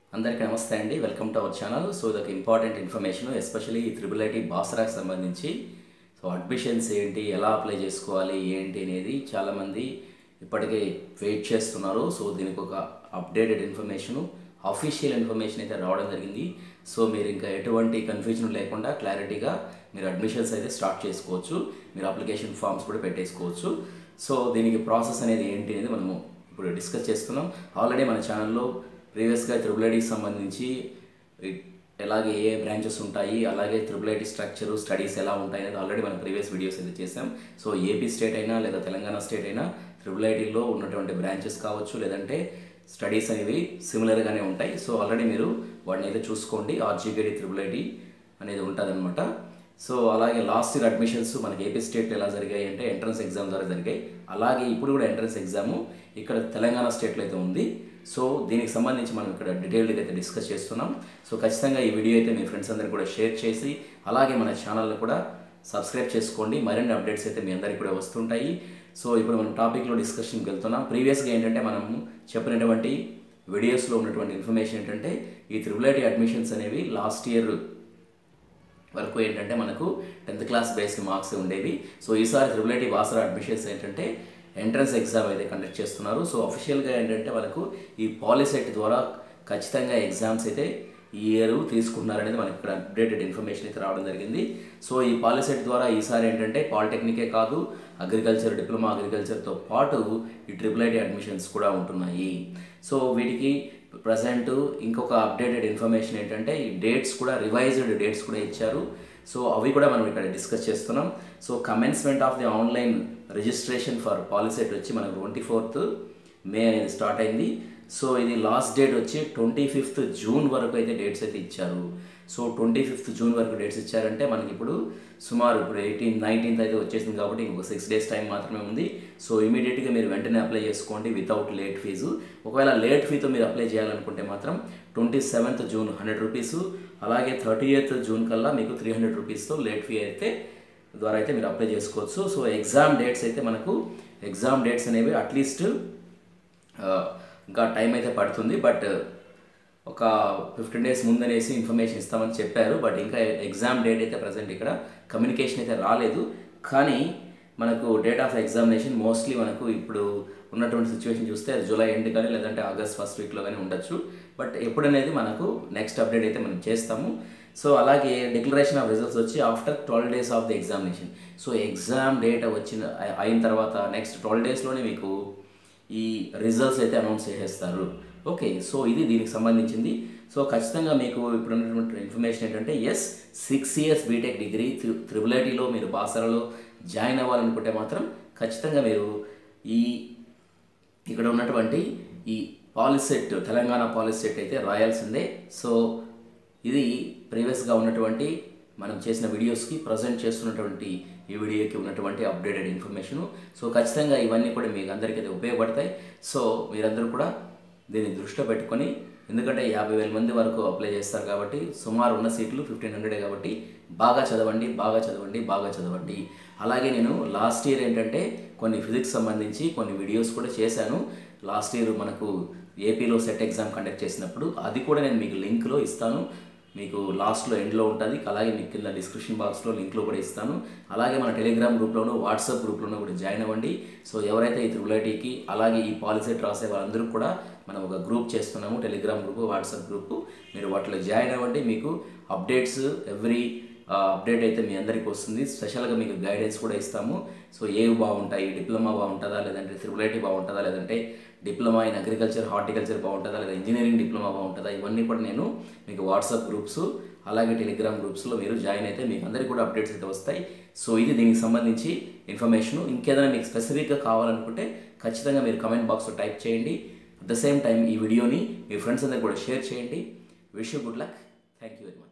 అందరికీ నమస్తే అండి welcome to our channel so ఇదొక ఇంపార్టెంట్ ఇన్ఫర్మేషన్ ఎస్పెషల్లీ ఈ త్రిబుల్ ఐటీ బాసరాకి సంబంధించి సో అడ్మిషన్స్ ఏంటి ఎలా అప్లై చేసుకోవాలి ఏంటి అనేది చాలామంది ఇప్పటికే వెయిట్ చేస్తున్నారు సో దీనికి ఒక అప్డేటెడ్ ఇన్ఫర్మేషను అఫీషియల్ ఇన్ఫర్మేషన్ అయితే రావడం జరిగింది సో మీరు ఇంకా ఎటువంటి కన్ఫ్యూజన్ లేకుండా క్లారిటీగా మీరు అడ్మిషన్స్ అయితే స్టార్ట్ చేసుకోవచ్చు మీరు అప్లికేషన్ ఫామ్స్ కూడా పెట్టేసుకోవచ్చు సో దీనికి ప్రాసెస్ అనేది ఏంటి అనేది మనము ఇప్పుడు డిస్కస్ చేస్తున్నాం ఆల్రెడీ మన ఛానల్లో ప్రీవియస్గా త్రిబుల్ ఐటీకి సంబంధించి ఇ- ఎలాగే ఏ బ్రాంచెస్ ఉంటాయి అలాగే త్రిబుల్ ఐటీ స్ట్రక్చర్ స్టడీస్ ఎలా ఉంటాయి అనేది ఆల్రెడీ మనం ప్రీవియస్ వీడియోస్ అయితే చేసాం సో ఏపీ స్టేట్ అయినా లేదా తెలంగాణ స్టేట్ అయినా త్రిబుల్ ఐటీలో ఉన్నటువంటి బ్రాంచెస్ కావచ్చు లేదంటే స్టడీస్ అనేవి సిమిలర్గానే ఉంటాయి సో ఆల్రెడీ మీరు వాటిని అయితే చూసుకోండి ఆర్జీకేడి త్రిబుల్ ఐటీ అనేది ఉంటుందన్నమాట సో అలాగే లాస్ట్ ఇయర్ అడ్మిషన్స్ మనకి ఏపీ స్టేట్లో ఎలా జరిగాయి అంటే ఎంట్రన్స్ ఎగ్జామ్ ద్వారా జరిగాయి అలాగే ఇప్పుడు కూడా ఎంట్రన్స్ ఎగ్జాము ఇక్కడ తెలంగాణ స్టేట్లో అయితే ఉంది సో దీనికి సంబంధించి మనం ఇక్కడ డీటెయిల్గా అయితే డిస్కస్ చేస్తున్నాం సో ఖచ్చితంగా ఈ వీడియో అయితే మీ ఫ్రెండ్స్ అందరికీ కూడా షేర్ చేసి అలాగే మన ఛానల్ని కూడా సబ్స్క్రైబ్ చేసుకోండి మరిన్ని అప్డేట్స్ అయితే మీ అందరికీ కూడా వస్తుంటాయి సో ఇప్పుడు మనం టాపిక్లో డిస్కషన్కి వెళ్తున్నాం ప్రీవియస్గా ఏంటంటే మనం చెప్పినటువంటి వీడియోస్లో ఉన్నటువంటి ఇన్ఫర్మేషన్ ఏంటంటే ఈ త్రిబుల్ ఐటీ అడ్మిషన్స్ అనేవి లాస్ట్ ఇయర్ వరకు ఏంటంటే మనకు టెన్త్ క్లాస్ బేస్డ్ మార్క్స్ ఉండేవి సో ఈసారి త్రిబుల్ ఐటీ వాసరా అడ్మిషన్స్ ఏంటంటే ఎంట్రన్స్ ఎగ్జామ్ అయితే కండక్ట్ చేస్తున్నారు సో అఫీషియల్గా ఏంటంటే మనకు ఈ పాలిసెట్ ద్వారా ఖచ్చితంగా ఎగ్జామ్స్ అయితే ఈ ఇయర్ తీసుకున్నారనేది మనకి ఇక్కడ అప్డేటెడ్ ఇన్ఫర్మేషన్ అయితే రావడం జరిగింది సో ఈ పాలిసెట్ ద్వారా ఈసారి ఏంటంటే పాలిటెక్నికే కాదు అగ్రికల్చర్ డిప్లొమా అగ్రికల్చర్తో పాటు ఈ ట్రిపుల్ ఐటీ అడ్మిషన్స్ కూడా ఉంటున్నాయి సో వీటికి ప్రజెంట్ ఇంకొక అప్డేటెడ్ ఇన్ఫర్మేషన్ ఏంటంటే ఈ డేట్స్ కూడా రివైజ్డ్ డేట్స్ కూడా ఇచ్చారు సో అవి కూడా మనం ఇక్కడ డిస్కస్ చేస్తున్నాం so commencement of the online registration for POLYCET వచ్చి మనకు ట్వంటీ ఫోర్త్ మే అనేది స్టార్ట్ అయింది సో ఇది లాస్ట్ డేట్ వచ్చి ట్వంటీ ఫిఫ్త్ జూన్ వరకు అయితే డేట్స్ అయితే ఇచ్చారు సో ట్వంటీ ఫిఫ్త్ జూన్ వరకు డేట్స్ ఇచ్చారంటే మనకి ఇప్పుడు సుమారు ఇప్పుడు ఎయిటీన్ నైన్టీన్త్ అయితే వచ్చేసింది కాబట్టి ఇంకొక సిక్స్ డేస్ టైం మాత్రమే ఉంది సో ఇమీడియట్గా మీరు వెంటనే అప్లై చేసుకోండి వితౌట్ లేట్ ఫీజు ఒకవేళ లేట్ ఫీతో మీరు అప్లై చేయాలనుకుంటే మాత్రం twenty seventh June hundred rupees అలాగే థర్టీ ఎయిత్ జూన్ కల్లా మీకు త్రీ హండ్రెడ్ రూపీస్తో లేట్ ఫీ అయితే ద్వారా అయితే మీరు అప్లై చేసుకోవచ్చు సో ఎగ్జామ్ డేట్స్ అయితే మనకు ఎగ్జామ్ డేట్స్ అనేవి అట్లీస్ట్ ఇంకా టైం అయితే పడుతుంది బట్ ఒక ఫిఫ్టీన్ డేస్ ముందనేసి ఇన్ఫర్మేషన్ ఇస్తామని చెప్పారు బట్ ఇంకా ఎగ్జామ్ డేట్ అయితే ప్రజెంట్ ఇక్కడ కమ్యూనికేషన్ అయితే రాలేదు కానీ మనకు డేట్ ఆఫ్ ఎగ్జామినేషన్ మోస్ట్లీ మనకు ఇప్పుడు ఉన్నటువంటి సిచ్యువేషన్ చూస్తే అది జూలై ఎండ్ కానీ లేదంటే ఆగస్ట్ ఫస్ట్ వీక్లో కానీ ఉండొచ్చు బట్ ఎప్పుడనేది మనకు నెక్స్ట్ అప్డేట్ అయితే మనం చేస్తాము సో అలాగే డిక్లరేషన్ ఆఫ్ రిజల్ట్స్ వచ్చి after twelve days of the examination so exam date వచ్చిన అయిన తర్వాత నెక్స్ట్ ట్వెల్వ్ డేస్లోనే మీకు ఈ రిజల్ట్స్ అయితే అనౌన్స్ చేసేస్తారు ఓకే సో ఇది దీనికి సంబంధించింది సో ఖచ్చితంగా మీకు ఇప్పుడు ఉన్నటువంటి ఇన్ఫర్మేషన్ ఏంటంటే yes six years BTech degree triple ఐటీలో మీరు బాసరలో జాయిన్ అవ్వాలనుకుంటే మాత్రం ఖచ్చితంగా మీరు ఈ ఇక్కడ ఉన్నటువంటి ఈ పాలిసెట్ తెలంగాణ పాలిసెట్ అయితే రాయాల్సిందే సో ఇది ప్రీవియస్గా ఉన్నటువంటి మనం చేసిన వీడియోస్కి ప్రజెంట్ చేస్తున్నటువంటి ఈ వీడియోకి ఉన్నటువంటి అప్డేటెడ్ ఇన్ఫర్మేషను సో ఖచ్చితంగా ఇవన్నీ కూడా మీకు అందరికీ అయితే ఉపయోగపడతాయి సో మీరందరూ కూడా దీన్ని దృష్టిలో పెట్టుకొని ఎందుకంటే యాభై వేల మంది వరకు అప్లై చేస్తారు కాబట్టి సుమారు ఉన్న సీట్లు ఫిఫ్టీన్ హండ్రెడే కాబట్టి బాగా చదవండి బాగా చదవండి బాగా చదవండి అలాగే నేను లాస్ట్ ఇయర్ ఏంటంటే కొన్ని ఫిజిక్స్ సంబంధించి కొన్ని వీడియోస్ కూడా చేశాను లాస్ట్ ఇయర్ మనకు ఏపీలో సెట్ ఎగ్జామ్ కండక్ట్ చేసినప్పుడు అది కూడా నేను మీకు లింక్లో ఇస్తాను మీకు లాస్ట్లో ఎండ్లో ఉంటుంది అలాగే మీకు కింద డిస్క్రిప్షన్ బాక్స్లో లింక్లో కూడా ఇస్తాను అలాగే మన టెలిగ్రామ్ గ్రూప్లోనూ వాట్సాప్ గ్రూప్లోనూ కూడా జాయిన్ అవ్వండి సో ఎవరైతే ఈ త్రిబుల్ ఐటీకి అలాగే ఈ పాలిసెట్ రాసే వాళ్ళందరూ కూడా మనం ఒక గ్రూప్ చేస్తున్నాము టెలిగ్రామ్ గ్రూప్ వాట్సాప్ గ్రూప్ మీరు వాటిలో జాయిన్ అవ్వండి మీకు అప్డేట్స్ ఎవ్రీ అప్డేట్ అయితే మీ అందరికీ వస్తుంది స్పెషల్గా మీకు గైడెన్స్ కూడా ఇస్తాము సో ఏవి బాగుంటాయి డిప్లొమా బాగుంటుందా లేదంటే త్రిబుల్ ఐటీ బాగుంటుందా లేదంటే డిప్లొమా ఇన్ అగ్రికల్చర్ హార్టికల్చర్ బాగుంటుందా లేదా ఇంజనీరింగ్ డిప్లొమా బాగుంటుందా ఇవన్నీ కూడా నేను మీకు వాట్సాప్ గ్రూప్స్ అలాగే టెలిగ్రామ్ గ్రూప్స్లో మీరు జాయిన్ అయితే మీకు అందరికీ కూడా అప్డేట్స్ అయితే వస్తాయి సో ఇది దీనికి సంబంధించి ఇన్ఫర్మేషన్ ఇంకేదైనా మీకు స్పెసిఫిక్గా కావాలనుకుంటే ఖచ్చితంగా మీరు కమెంట్ బాక్స్లో టైప్ చేయండి అట్ ద సేమ్ టైం ఈ వీడియోని మీ ఫ్రెండ్స్ అందరికి కూడా షేర్ చేయండి wish you good luck thank you very much